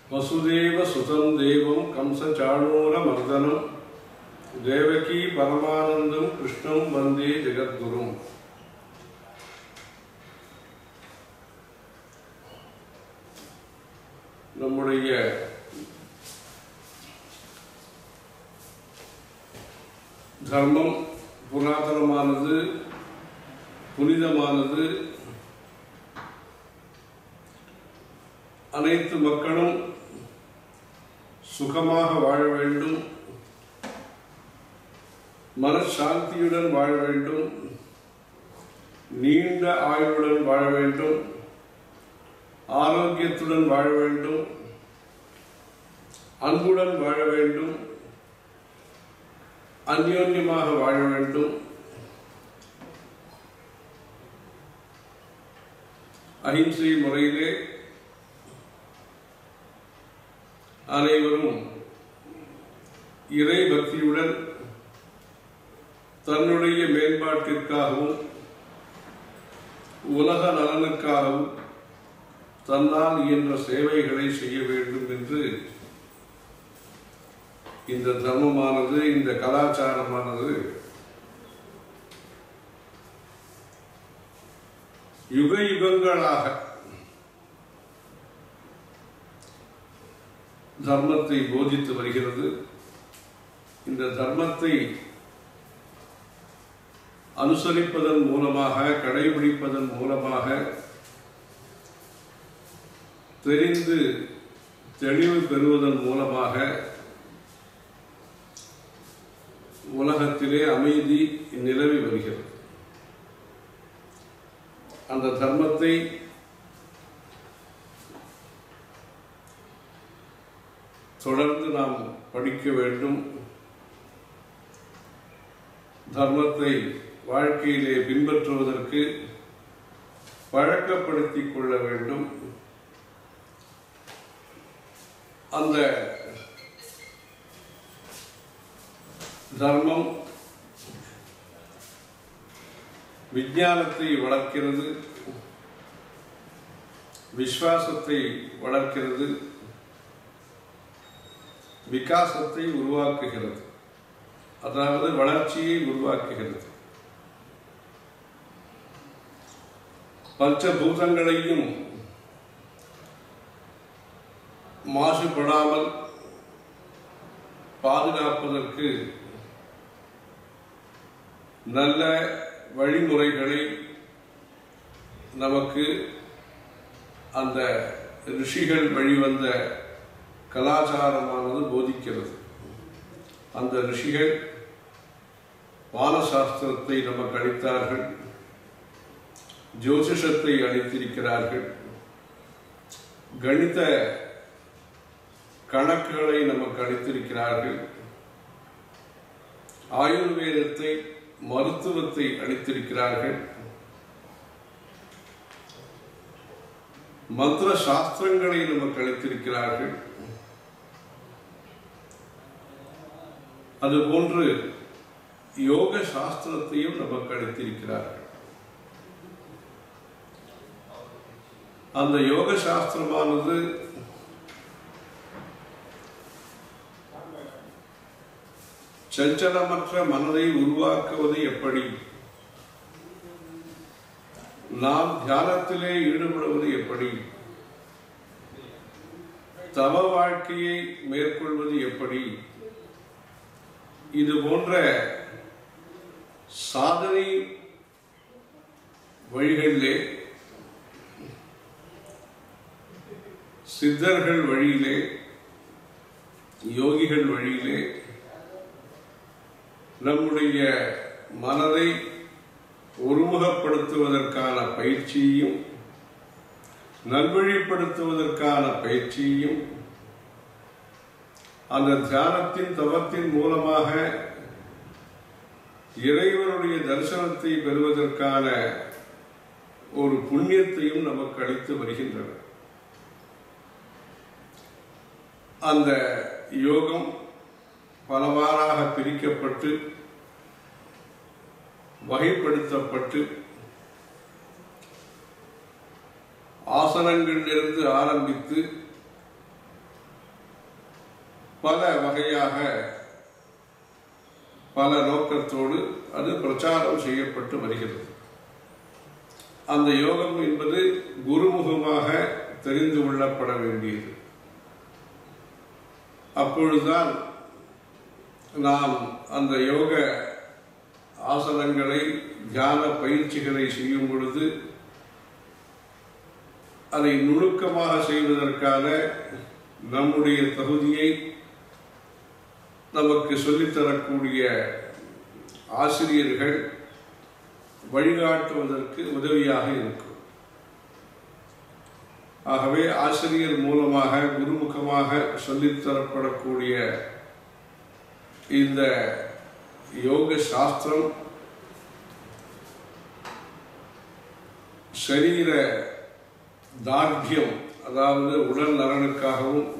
வசுதேவ சுதம் தேவம் கம்சச்சாணூர மர்தனம் தேவகி பரமானந்தம் கிருஷ்ணம் வந்தே ஜெகத்குரும் நம்முடைய தர்மம் புராதனமானது புனிதமானது அனைத்து மக்களும் சுகமாக வாழ வேண்டும் மனசாந்தியுடன் வாழ வேண்டும் நீண்ட ஆயுளுடன் வாழ வேண்டும் ஆரோக்கியத்துடன் வாழ வேண்டும் அன்புடன் வாழ வேண்டும் அந்யோன்யமாக வாழ வேண்டும் அஹிம்சை முறையிலே அனைவரும் இறை பக்தியுடன் தன்னுடைய மேம்பாட்டிற்காகவும் உலக நலனுக்காகவும் தன்னால் இயன்ற சேவைகளை செய்ய வேண்டும் என்று இந்த தர்மமானது இந்த கலாச்சாரமானது யுக யுகங்களாக தர்மத்தை போதித்து வருகிறது இந்த தர்மத்தை அனுசரிப்பதன் மூலமாக கடைபிடிப்பதன் மூலமாக தெரிந்து தெளிவு பெறுவதன் மூலமாக உலகத்திலே அமைதி நிலவி வருகிறது அந்த தர்மத்தை தொடர்ந்து நாம் படிக்க வேண்டும் தர்மத்தை வாழ்க்கையிலே பின்பற்றுவதற்கு பழக்கப்படுத்திக் கொள்ள வேண்டும் அந்த தர்மம் விஞ்ஞானத்தை வளர்க்கிறது விஸ்வாசத்தை வளர்க்கிறது விகாசத்தை உருவாக்குகிறது அதாவது வளர்ச்சியை உருவாக்குகிறது பஞ்சபூதங்களையும் மாசுபடாமல் பாதுகாப்பதற்கு நல்ல வழிமுறைகளை நமக்கு அந்த ரிஷிகள் வழிவந்த கலாச்சாரமானது போதிக்கிறது அந்த ரிஷிகள் வானசாஸ்திரத்தை நமக்கு அளித்தார்கள் ஜோதிஷத்தை அளித்திருக்கிறார்கள் கணித கணக்குகளை நமக்கு அளித்திருக்கிறார்கள் ஆயுர்வேதத்தை மருத்துவத்தை அளித்திருக்கிறார்கள் மந்திர சாஸ்திரங்களை நமக்கு அளித்திருக்கிறார்கள் அதுபோன்று யோக சாஸ்திரத்தையும் நமக்கு அளித்திருக்கிறார்கள் அந்த யோக சாஸ்திரமானது சஞ்சலமற்ற மனதை உருவாக்குவது எப்படி நாம் தியானத்திலே ஈடுபடுவது எப்படி தவ வாழ்க்கையை மேற்கொள்வது எப்படி இது போன்ற சாதனை வழிகளிலே சித்தர்கள் வழியிலே யோகிகள் வழியிலே நம்முடைய மனதை ஒருமுகப்படுத்துவதற்கான பயிற்சியையும் நல்வழிப்படுத்துவதற்கான பயிற்சியையும் அந்த தியானத்தின் தவத்தின் மூலமாக இறைவனுடைய தரிசனத்தை பெறுவதற்கான ஒரு புண்ணியத்தையும் நமக்கு அளித்து வருகின்றன அந்த யோகம் பலவாறாக பிரிக்கப்பட்டு வகைப்படுத்தப்பட்டு ஆசனங்களிலிருந்து ஆரம்பித்து பல வகையாக பல நோக்கத்தோடு அது பிரச்சாரம் செய்யப்பட்டு வருகிறது அந்த யோகம் என்பது குருமுகமாக தெரிந்து கொள்ளப்பட வேண்டியது அப்பொழுதுதான் நாம் அந்த யோக ஆசனங்களை தியான பயிற்சிகளை செய்யும் பொழுது அதை நுணுக்கமாக செய்வதற்கான நம்முடைய தகுதியை நமக்கு சொல்லித்தரக்கூடிய ஆசிரியர்கள் வழிகாட்டுவதற்கு உதவியாக இருக்கும் ஆகவே ஆசிரியர் மூலமாக குருமுகமாக சொல்லித்தரப்படக்கூடிய இந்த யோக சாஸ்திரம் சரீர தார்டியம் அதாவது உடல் நலனுக்காகவும்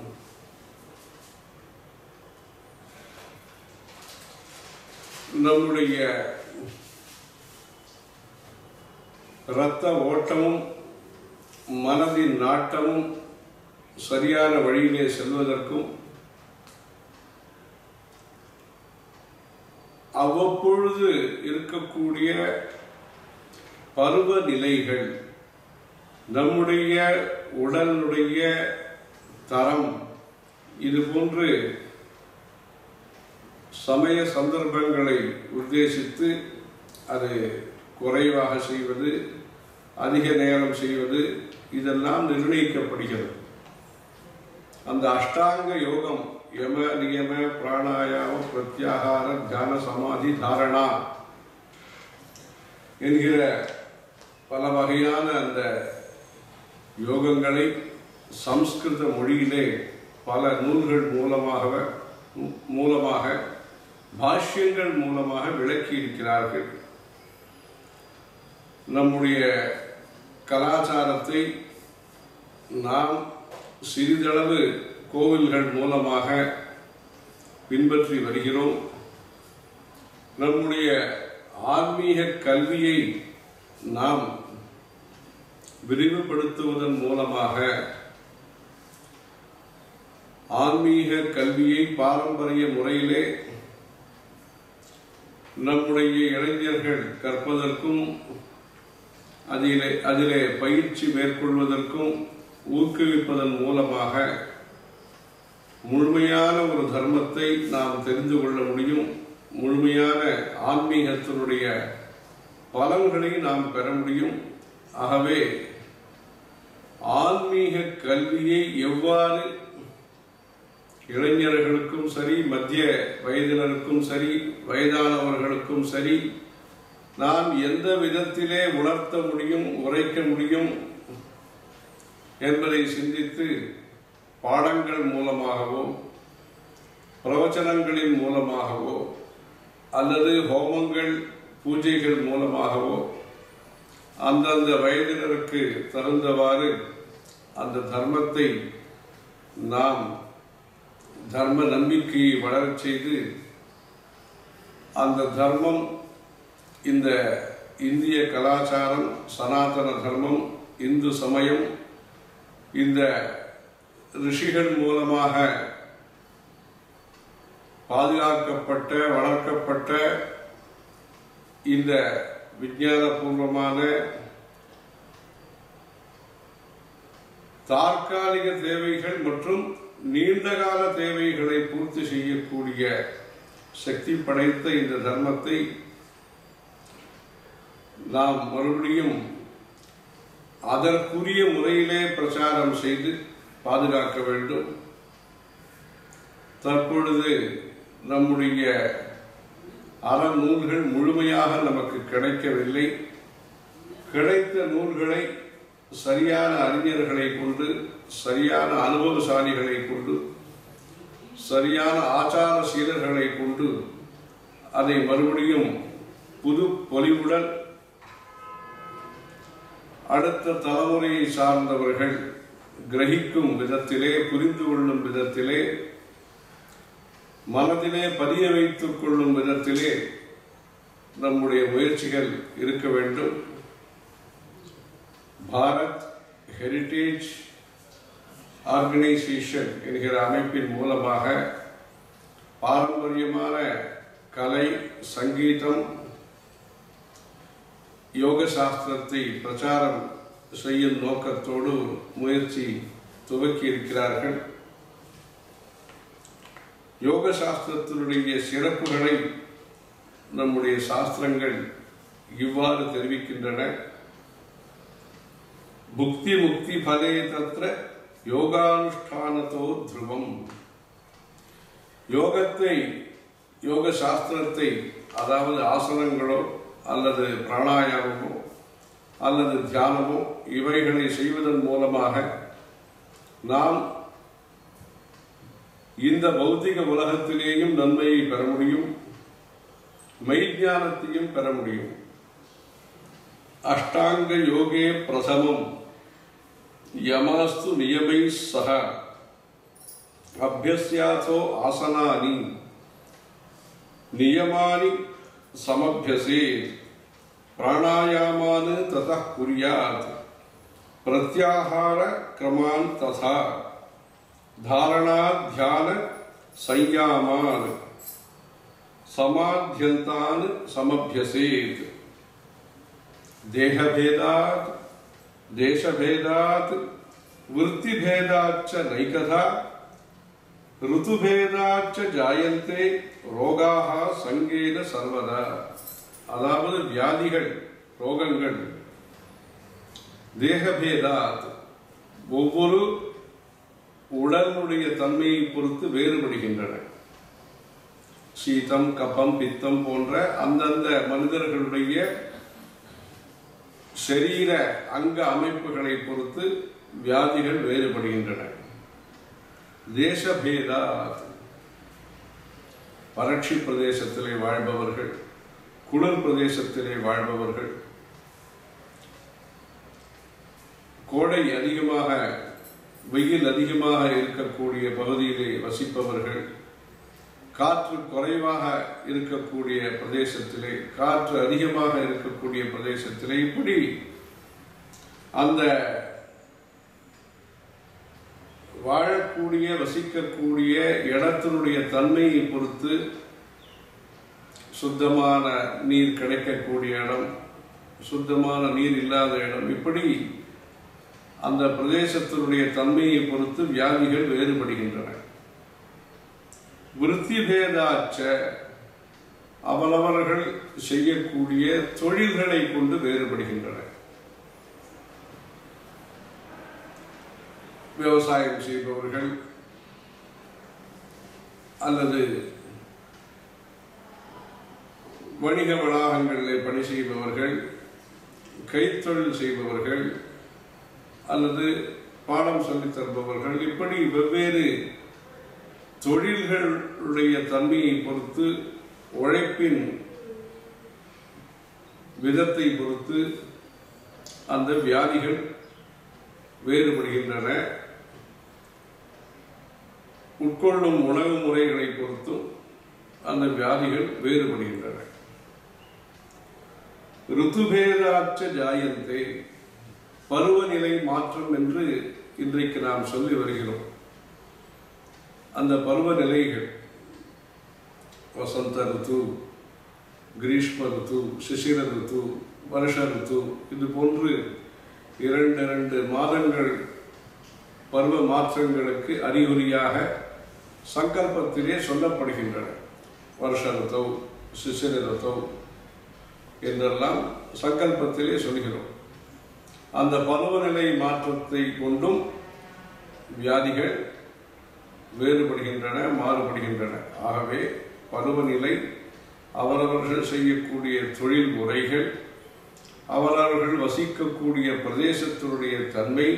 நம்முடைய இரத்த ஓட்டமும் மனதின் நாட்டமும் சரியான வழியிலே செல்வதற்கும் அவ்வப்பொழுது இருக்கக்கூடிய பருவநிலைகள் நம்முடைய உடலுடைய தரம் இது போன்று சமய சந்தர்ப்பங்களை உத்தேசித்து அது குறைவாக செய்வது அதிக நேரம் செய்வது இதெல்லாம் நிர்ணயிக்கப்படுகிறது அந்த அஷ்டாங்க யோகம் யம நியம பிராணாயாம பிரத்யாகார தியான சமாதி தாரணா என்கிற பல வகையான அந்த யோகங்களை சம்ஸ்கிருத மொழியிலே பல நூல்கள் மூலமாக மூலமாக பாஷ்யங்கள் மூலமாக விளக்கி இருக்கிறார்கள் நம்முடைய கலாச்சாரத்தை நாம் சிறிதளவு கோவில்கள் மூலமாக பின்பற்றி வருகிறோம் நம்முடைய ஆன்மீக கல்வியை நாம் விரிவுபடுத்துவதன் மூலமாக ஆன்மீக கல்வியை பாரம்பரிய முறையிலே நம்முடைய இளைஞர்கள் கற்பதற்கும் அதிலே அதிலே பயிற்சி மேற்கொள்வதற்கும் ஊக்குவிப்பதன் மூலமாக முழுமையான ஒரு தர்மத்தை நாம் தெரிந்து கொள்ள முடியும் முழுமையான ஆன்மீகத்தினுடைய பலன்களை நாம் பெற முடியும் ஆகவே ஆன்மீக கல்வியை எவ்வாறு இளைஞர்களுக்கும் சரி மத்திய வயதினருக்கும் சரி வயதானவர்களுக்கும் சரி நாம் எந்த விதத்திலே உணர்த்த முடியும் உரைக்க முடியும் என்பதை சிந்தித்து பாடங்கள் மூலமாகவோ பிரவச்சனங்களின் மூலமாகவோ அல்லது ஹோமங்கள் பூஜைகள் மூலமாகவோ அந்தந்த வயதினருக்கு தகுந்தவாறு அந்த தர்மத்தை நாம் தர்ம நம்பிக்கையை வளரச் செய்து அந்த தர்மம் இந்த இந்திய கலாச்சாரம் சனாதன தர்மம் இந்து சமயம் இந்த ரிஷிகள் மூலமாக பாதுகாக்கப்பட்ட வளர்க்கப்பட்ட இந்த விஞ்ஞானபூர்வமான தற்காலிக தேவைகள் மற்றும் நீண்டகால தேவைகளை பூர்த்தி செய்யக்கூடிய சக்தி படைத்த இந்த தர்மத்தை நாம் மறுபடியும் அதற்குரிய முறையிலே பிரச்சாரம் செய்து பாதுகாக்க வேண்டும் தற்பொழுது நம்முடைய அறநூல்கள் முழுமையாக நமக்கு கிடைக்கவில்லை கிடைத்த நூல்களை சரியான அறிஞர்களை கொண்டு சரியான அனுபவசாலிகளை கொண்டு சரியான ஆச்சார சீலர்களை கொண்டு அதை மறுபடியும் புது பொலிவுடன் அடுத்த தலைமுறையை சார்ந்தவர்கள் கிரகிக்கும் விதத்திலே புரிந்து கொள்ளும் விதத்திலே மனதிலே பதிய வைத்துக் கொள்ளும் விதத்திலே நம்முடைய முயற்சிகள் இருக்க வேண்டும் பாரத் ஹெரிட்டேஜ் ஆர்கனைசேஷன் என்கிற அமைப்பின் மூலமாக பாரம்பரியமான கலை சங்கீதம் யோக சாஸ்திரத்தை பிரச்சாரம் செய்யும் நோக்கத்தோடு முயற்சி துவக்கி இருக்கிறார்கள் யோக சாஸ்திரத்தினுடைய சிறப்புகளை நம்முடைய சாஸ்திரங்கள் இவ்வாறு தெரிவிக்கின்றன புக்தி முக்தி பலே தத்ர யோகானுஷ்டானத்தோ துருவம் யோகத்தை யோக சாஸ்திரத்தை அதாவது ஆசனங்களோ அல்லது பிராணாயாமமோ அல்லது தியானமோ இவைகளை செய்வதன் மூலமாக நாம் இந்த பௌத்திக உலகத்திலேயும் நன்மையை பெற முடியும் மெய்ஞானத்தையும் பெற முடியும் அஷ்டாங்க யோகே பிரதமம் யமஸ்து நியமை சக அபியசியாசோ ஆசனானி நியமானி சமபியசே பிராணாயாமான் தத குரியாத் பிரத்யாகார கிரமான் ததா தாரணா தியான संयमान् समाध्यन्तान् समभ्यसेत् देहभेदात् देशभेदात् वृत्तिभेदाच्च नैकधा ऋतुभेदाच्च जायन्ते ரோகாக சங்கேன சர்வதா அதாவது வியாதிகள் ரோகங்கள் தேகபேதாத் ஒவ்வொரு உடலுடைய தன்மையை பொறுத்து வேறுபடுகின்றன சீதம் கபம் பித்தம் போன்ற அந்தந்த மனிதர்களுடைய சரீர அங்க அமைப்புகளை பொறுத்து வியாதிகள் வேறுபடுகின்றன தேசபேதா வறட்சி பிரதேசத்திலே வாழ்பவர்கள் குளிர் பிரதேசத்திலே வாழ்பவர்கள் கோடை அதிகமாக வெயில் அதிகமாக இருக்கக்கூடிய பகுதியிலே வசிப்பவர்கள் காற்று குறைவாக இருக்கக்கூடிய பிரதேசத்திலே காற்று அதிகமாக இருக்கக்கூடிய பிரதேசத்திலே இப்படி அந்த வாழக்கூடிய வசிக்கக்கூடிய இடத்தினுடைய தன்மையை பொறுத்து சுத்தமான நீர் கிடைக்கக்கூடிய இடம் சுத்தமான நீர் இல்லாத இடம் இப்படி அந்த பிரதேசத்தினுடைய தன்மையை பொறுத்து வியாதிகள் வேறுபடுகின்றன விருத்தி பேதாச்ச அவரவர்கள் செய்யக்கூடிய தொழில்களை கொண்டு வேறுபடுகின்றன விவசாயம் செய்பவர்கள் அல்லது வணிக வளாகங்களில் பணி செய்பவர்கள் கைத்தொழில் செய்பவர்கள் அல்லது பாடம் சொல்லித் தருபவர்கள் இப்படி வெவ்வேறு தொழில்களுடைய தன்மையை பொறுத்து உழைப்பின் விதத்தை பொறுத்து அந்த வியாதிகள் வேறுபடுகின்றன உட்கொள்ளும் உணவு முறைகளை பொறுத்தும் அந்த வியாதிகள் வேறுபடுகின்றன ருத்துபேதாச்ச ஜாயந்தே பருவநிலை மாற்றம் என்று இன்றைக்கு நாம் சொல்லி வருகிறோம் அந்த பருவநிலைகள் வசந்த ருத்து கிரீஷ்ம ருத்து சிசிர ருத்து வருஷ ருத்து இது போன்று இரண்டு இரண்டு மாதங்கள் பருவ மாற்றங்களுக்கு அறிகுறியாக சங்கல்பத்திலே சொல்லப்படுகின்றன வருஷ ருத்தௌ சிசிர ருத்தௌ என்றெல்லாம் சங்கல்பத்திலே சொல்கிறோம் அந்த பருவநிலை மாற்றத்தை கொண்டும் வியாதிகள் வேறுபடுகின்றன மாறுபடுகின்றன ஆகவே பருவநிலை அவரவர்கள் செய்யக்கூடிய தொழில் முறைகள் அவரவர்கள் வசிக்கக்கூடிய பிரதேசத்தினுடைய தன்மை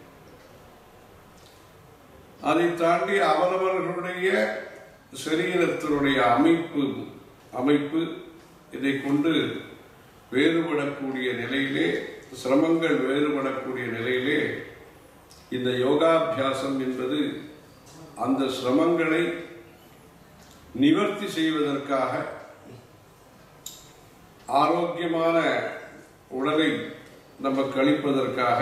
அதை தாண்டி அவரவர்களுடைய சரீரத்தினுடைய அமைப்பு அமைப்பு இதை கொண்டு வேறுபடக்கூடிய நிலையிலே சிரமங்கள் வேறுபடக்கூடிய நிலையிலே இந்த யோகாபியாசம் என்பது அந்த சிரமங்களை நிவர்த்தி செய்வதற்காக ஆரோக்கியமான உடலை நமக்கு அளிப்பதற்காக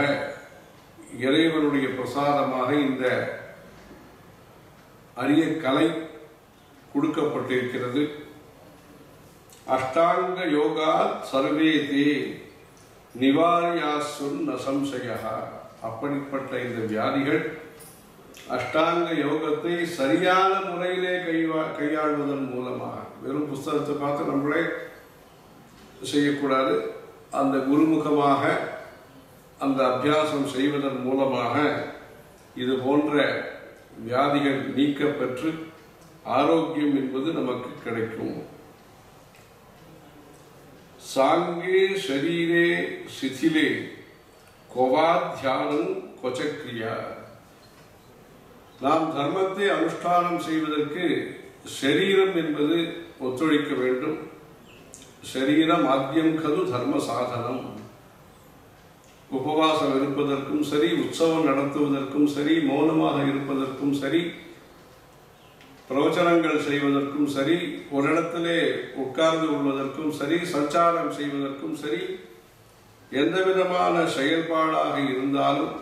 இறைவனுடைய பிரசாதமாக இந்த அரிய கலை கொடுக்கப்பட்டிருக்கிறது அஷ்டாங்க யோகா சர்வே தே நிவாரியாசுன் நசம்சயா அப்படிப்பட்ட இந்த வியாதிகள் அஷ்டாங்க யோகத்தை சரியான முறையிலே கைவா கையாள்வதன் மூலமாக வெறும் புஸ்தகத்தை பார்த்து நம்மளே செய்யக்கூடாது அந்த குருமுகமாக அந்த அபியாசம் செய்வதன் மூலமாக இது போன்ற வியாதிகள் நீக்கப்பெற்று ஆரோக்கியம் என்பது நமக்கு கிடைக்கும் சாங்கே ஷரீரே சிதிலே கொவாத்தியானம் கொச்சக்கிரியா நாம் தர்மத்தை அனுஷ்டானம் செய்வதற்கு ஷரீரம் என்பது ஒத்துழைக்க வேண்டும் ஷரீரம் ஆத்தியம் கது தர்ம சாதனம் உபவாசம் இருப்பதற்கும் சரி உற்சவம் நடத்துவதற்கும் சரி மௌனமாக இருப்பதற்கும் சரி பிரவச்சனங்கள் செய்வதற்கும் சரி ஒரு இடத்திலே உட்கார்ந்து கொள்வதற்கும் சரி சஞ்சாரம் செய்வதற்கும் சரி எந்த விதமான செயல்பாடாக இருந்தாலும்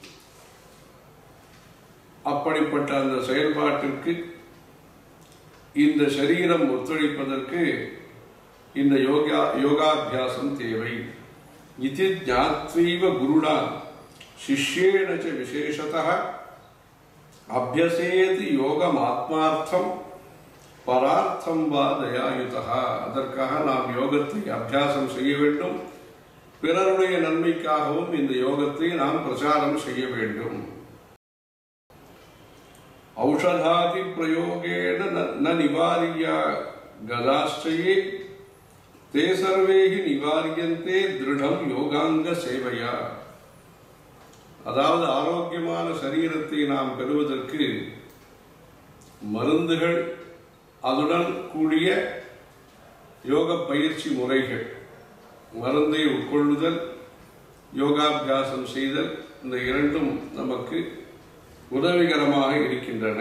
அப்படிப்பட்ட அந்த செயல்பாட்டிற்கு இந்த சரீரம் ஒத்துழைப்பதற்கு இந்த யோகா யோகாபியாசம் தேவை இது ஜாத்வீவ குருடா சிஷ்யேன ச விசேஷதः அபியசேது யோகம் ஆத்மார்த்தம் பரார்த்தம் வா தயாயுதா அதற்காக நாம் யோகத்தை அபியாசம் செய்ய வேண்டும் பிறருடைய நன்மைக்காகவும் இந்த யோகத்தை நாம் பிரச்சாரம் செய்ய வேண்டும் ஔஷதாதி பிரயோகேன ந- ந நிவாரிய கதாஷ்டயே தே சர்வே ஹி நிவாரியந்தே திருடம் யோகாங்க சேவையா அதாவது ஆரோக்கியமான சரீரத்தை நாம் பெறுவதற்கு மருந்துகள் அதுடன் கூடிய யோக பயிற்சி முறைகள் மருந்தை உட்கொள்ளுதல் யோகாபியாசம் செய்தல் இந்த இரண்டும் நமக்கு உதவிகரமாக இருக்கின்றன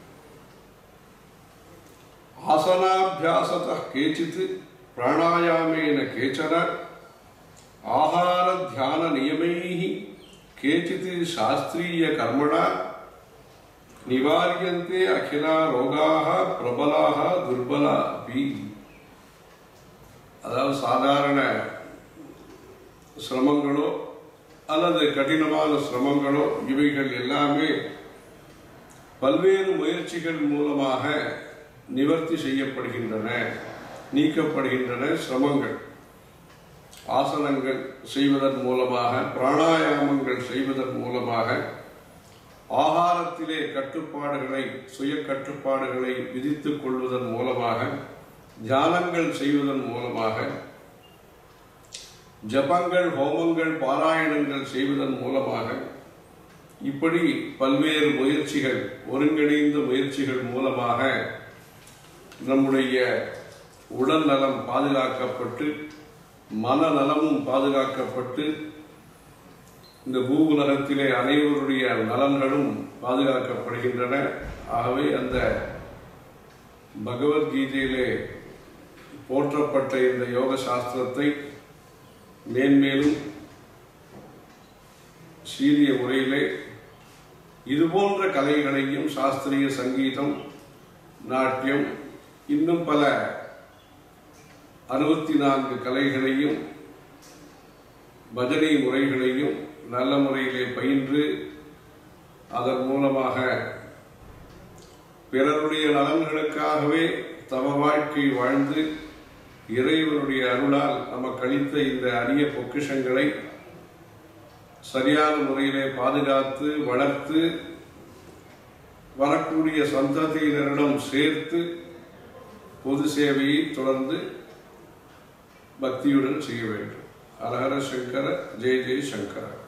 ஆசனாபியாசத கேச்சித் பிராணாயாமேன கேச்சன ஆகார தியான நியமைः கேச்சித் சாஸ்திரீய கர்மணா நிவாரியந்தே அகிலா ரோகாக பிரபலாக துர்பலா அப்பி அதாவது சாதாரண சிரமங்களோ அல்லது கடினமான சிரமங்களோ இவைகள் எல்லாமே பல்வேறு முயற்சிகள் மூலமாக நிவர்த்தி செய்யப்படுகின்றன நீக்கப்படுகின்றன சிரமங்கள் ஆசனங்கள் செய்வதன் மூலமாக பிராணாயாமங்கள் செய்வதன் மூலமாக ஆகாரத்திலே கட்டுப்பாடுகளை சுய கட்டுப்பாடுகளை விதித்துக் கொள்வதன் மூலமாக தியானங்கள் செய்வதன் மூலமாக ஜபங்கள் ஹோமங்கள் பாராயணங்கள் செய்வதன் மூலமாக இப்படி பல்வேறு முயற்சிகள் ஒருங்கிணைந்த முயற்சிகள் மூலமாக நம்முடைய உடல் நலம் பாதுகாக்கப்பட்டு மனநலமும் பாதுகாக்கப்பட்டு இந்த பூவுலகத்திலே அனைவருடைய நலன்களும் பாதுகாக்கப்படுகின்றன ஆகவே அந்த பகவத்கீதையிலே போற்றப்பட்ட இந்த யோக சாஸ்திரத்தை மேன்மேலும் சீரிய முறையிலே இதுபோன்ற கலைகளையும் சாஸ்திரிய சங்கீதம் நாட்டியம் இன்னும் பல அறுபத்தி நான்கு கலைகளையும் பஜனை முறைகளையும் நல்ல முறையிலே பயின்று அதன் மூலமாக பிறருடைய நலன்களுக்காகவே தவ வாழ்க்கை வாழ்ந்து இறைவனுடைய அருளால் நமக்கு அளித்த இந்த அரிய பொக்கிஷங்களை சரியான முறையிலே பாதுகாத்து வளர்த்து வரக்கூடிய சந்ததியினரிடம் சேர்த்து பொது சேவையை தொடர்ந்து பக்தியுடன் செய்ய வேண்டும் ஹரஹர சங்கர ஜெய ஜெய சங்கர